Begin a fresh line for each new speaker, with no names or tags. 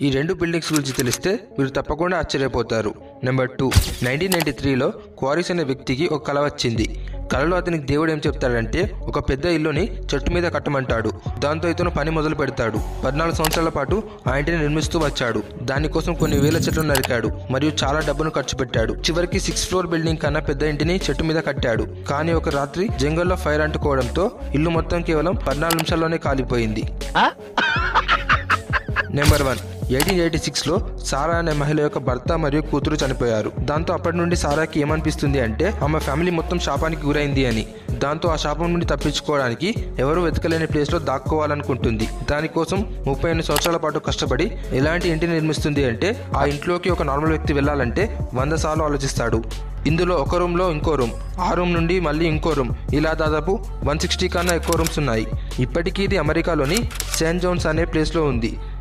ఈ రెండు బిల్డింగ్స్ గురించి తెలిస్తే మీరు తప్పకుండా ఆశ్చర్యపోతారు నెంబర్ టూ నైన్టీన్ నైన్టీ త్రీలో క్వారీస్ అనే వ్యక్తికి ఒక కల వచ్చింది కలలో అతనికి దేవుడు ఏం చెప్తాడంటే ఒక పెద్ద ఇల్లుని చెట్టు మీద కట్టమంటాడు దాంతో ఇతను పని మొదలు పెడతాడు పద్నాలుగు సంవత్సరాల పాటు ఆ ఇంటిని నిర్మిస్తూ వచ్చాడు దానికోసం కొన్ని వేల చెట్లు నరికాడు మరియు చాలా డబ్బును ఖర్చు పెట్టాడు చివరికి సిక్స్ ఫ్లోర్ బిల్డింగ్ కన్నా పెద్ద ఇంటిని చెట్టు మీద కట్టాడు కానీ ఒక రాత్రి జంగల్లో ఫైర్ అంటుకోవడంతో ఇల్లు మొత్తం కేవలం పద్నాలుగు నిమిషాల్లోనే కాలిపోయింది నెంబర్ వన్ ఎయిటీన్ ఎయిటీ సిక్స్లో సారా అనే మహిళ యొక్క భర్త మరియు కూతురు చనిపోయారు దాంతో అప్పటి నుండి సారాకి ఏమనిపిస్తుంది అంటే ఆమె ఫ్యామిలీ మొత్తం శాపానికి గురైంది అని దాంతో ఆ శాపం నుండి తప్పించుకోవడానికి ఎవరు వెతకలేని ప్లేస్లో దాక్కోవాలనుకుంటుంది దానికోసం ముప్పై ఎనిమిది సంవత్సరాల పాటు కష్టపడి ఎలాంటి ఇంటిని నిర్మిస్తుంది అంటే ఆ ఇంట్లోకి ఒక నార్మల్ వ్యక్తి వెళ్ళాలంటే వంద సార్లు ఆలోచిస్తాడు ఇందులో ఒక రూమ్లో ఇంకో రూమ్ ఆ రూమ్ నుండి మళ్ళీ ఇంకో రూమ్ ఇలా దాదాపు వన్ సిక్స్టీ కన్నా ఎక్కువ రూమ్స్ ఉన్నాయి ఇప్పటికీ ఇది అమెరికాలోని సెయింట్ జోన్స్ అనే ప్లేస్లో ఉంది